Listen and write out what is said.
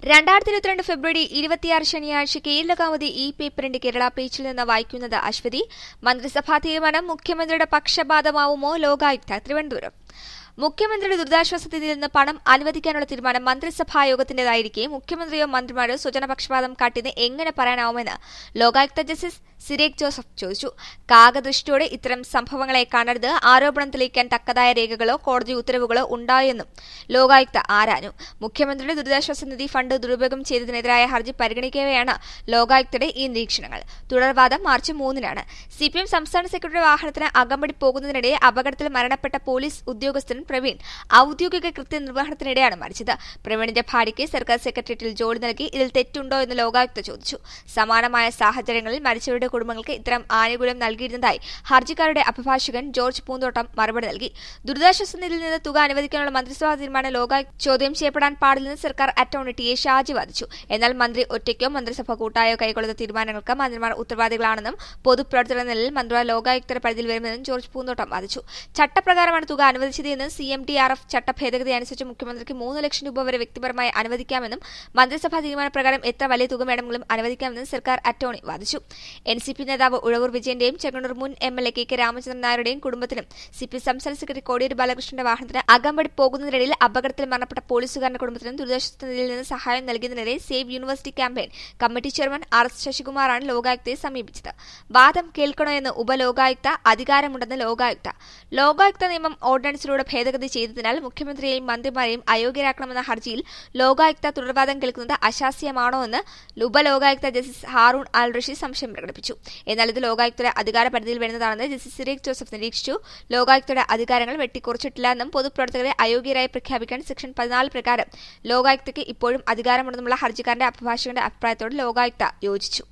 രണ്ടായിരത്തി ഇരുപത്തിരണ്ട് ഫെബ്രുവരി ഇരുപത്തിയാറ് ശനിയാഴ്ച കേരളകൗമുദി ഈ പേപ്പറിന്റെ കേരള പേജിൽ നിന്ന് വായിക്കുന്നത് അശ്വതി മന്ത്രിസഭാ തീരുമാനം മുഖ്യമന്ത്രിയുടെ പക്ഷപാതമാവുമോ ലോകായുക്ത തിരുവനന്തപുരം മുഖ്യമന്ത്രിയുടെ ദുരിതാശ്വാസ നിധിയിൽ നിന്ന് പണം അനുവദിക്കാനുള്ള തീരുമാനം മന്ത്രിസഭാ യോഗത്തിന്റേതായിരിക്കെ മുഖ്യമന്ത്രിയോ മന്ത്രിമാരോ സ്വജനപക്ഷപാതം കാട്ടിയെന്ന് എങ്ങനെ പറയാനാവുമെന്ന് ലോകായുക്ത ജസ്റ്റിസ് സിരേഖ് ജോസഫ് ചോദിച്ചു കാകദൃഷ്ടിയോടെ ഇത്തരം സംഭവങ്ങളെ കാണരുത് ആരോപണം തെളിയിക്കാൻ തക്കതായ രേഖകളോ കോടതി ഉത്തരവുകളോ ഉണ്ടായെന്നും ലോകായുക്ത ആരാഞ്ഞു മുഖ്യമന്ത്രിയുടെ ദുരിതാശ്വാസ നിധി ഫണ്ട് ദുരുപയോഗം ചെയ്തതിനെതിരായ ഹർജി പരിഗണിക്കവെയാണ് ലോകായുക്തയുടെ ഈ നിരീക്ഷണങ്ങൾ തുടർവാദം മാർച്ച് മൂന്നിനാണ് സിപിഎം സംസ്ഥാന സെക്രട്ടറി വാഹനത്തിന് അകമ്പടി പോകുന്നതിനിടെ അപകടത്തിൽ മരണപ്പെട്ട പോലീസ് ഉദ്യോഗസ്ഥൻ പ്രവീൺ ഔദ്യോഗിക കൃത്യനിർവഹണത്തിനിടെയാണ് മരിച്ചത് പ്രവീണിന്റെ ഭാര്യയ്ക്ക് സർക്കാർ സെക്രട്ടേറിയറ്റിൽ ജോലി നൽകി ഇതിൽ തെറ്റുണ്ടോ എന്ന് ലോകായുക്ത ചോദിച്ചു സമാനമായ സാഹചര്യങ്ങളിൽ മരിച്ചവരുടെ കുടുംബങ്ങൾക്ക് ഇത്തരം ആനുകൂല്യം നൽകിയിരുന്നതായി ഹർജിക്കാരുടെ അഭിഭാഷകൻ ജോർജ് പൂന്തോട്ടം മറുപടി നൽകി ദുരിതാശ്വാസ നിധിയിൽ നിന്ന് തുക അനുവദിക്കാനുള്ള മന്ത്രിസഭാ തീരുമാനം ലോകായുക്ത ചോദ്യം ചെയ്യപ്പെടാൻ പാടില്ലെന്ന് സർക്കാർ അറ്റോർണി ടി എ ഷാജി വാദിച്ചു എന്നാൽ മന്ത്രി ഒറ്റയ്ക്കോ മന്ത്രിസഭ കൂട്ടായോ കൈക്കൊള്ളുന്ന തീരുമാനങ്ങൾക്ക് മന്ത്രിമാർ ഉത്തരവാദികളാണെന്നും പൊതുപ്രവർത്തന നിലയിൽ മന്ത്രിമാർ ലോകായുക്തയുടെ പരിധിയിൽ വരുമെന്നും ജോർജ് പൂന്തോട്ടം വാദിച്ചു ചട്ടപ്രകാരമാണ് തുക അനുവദിച്ചതെന്ന് C M T R F ചട്ടഭേദഗതി അനുസരിച്ച് മുഖ്യമന്ത്രിക്ക് മൂന്ന് ലക്ഷം രൂപ വരെ വ്യക്തിപരമായി അനുവദിക്കാമെന്നും മന്ത്രിസഭാ തീരുമാനപ്രകാരം എത്ര വലിയ തുക വേണമെങ്കിലും അനുവദിക്കാമെന്നും സർക്കാർ അറ്റോർണി വാദിച്ചു എൻ സി പി നേതാവ് ഉഴവൂർ വിജയന്റെയും ചെങ്ങന്നൂർ മുൻ M L A K K Ramachandran നായരുടെയും കുടുംബത്തിനും സി പി സംസ്ഥാന സെക്രട്ടറി കോടിയേരി ബാലകൃഷ്ണന്റെ വാഹനത്തിന് അകമ്പടി പോകുന്നതിനിടയിൽ അപകടത്തിൽ മരണപ്പെട്ട പോലീസുകാരന്റെ കുടുംബത്തിനും ദുരിതാശ്വാസ നിധിയിൽ നിന്ന് സഹായം നൽകിയതിനിടെ save university campaign committee chairman R S ശശികുമാറാണ് ലോകായുക്തയെ സമീപിച്ചത് വാദം കേൾക്കണോ എന്ന് ഉപലോകായുക്ത അധികാരമുണ്ടെന്ന് ലോകായുക്ത ലോകായുക്ത നിയമം ഓർഡിനൻസിലൂടെ ഭേദഗതി ചെയ്തതിനാൽ മുഖ്യമന്ത്രിയെയും മന്ത്രിമാരെയും അയോഗ്യരാക്കണമെന്ന ഹർജിയിൽ ലോകായുക്ത തുടർവാദം കേൾക്കുന്നത് അശാസ്യമാണോ എന്ന് ഉപലോകായുക്ത ജസ്റ്റിസ് ഹാറൂൺ അൽ റഷീദ് സംശയം പ്രകടിപ്പിച്ചു എന്നാൽ ഇത് ലോകായുക്തയുടെ അധികാര പരിധിയിൽ വരുന്നതാണെന്ന് ജസ്റ്റിസ് സിറേഖ് ജോസഫ് നിരീക്ഷിച്ചു ലോകായുക്തയുടെ അധികാരങ്ങൾ വെട്ടിക്കുറച്ചിട്ടില്ല എന്നും പൊതുപ്രവർത്തകരെ അയോഗ്യരായി പ്രഖ്യാപിക്കാൻ സെക്ഷൻ പതിനാല് പ്രകാരം ലോകായുക്തയ്ക്ക് ഇപ്പോഴും അധികാരമുണ്ടെന്നുള്ള ഹർജിക്കാരന്റെ അഭിഭാഷകന്റെ അഭിപ്രായത്തോട് ലോകായുക്ത യോജിച്ചു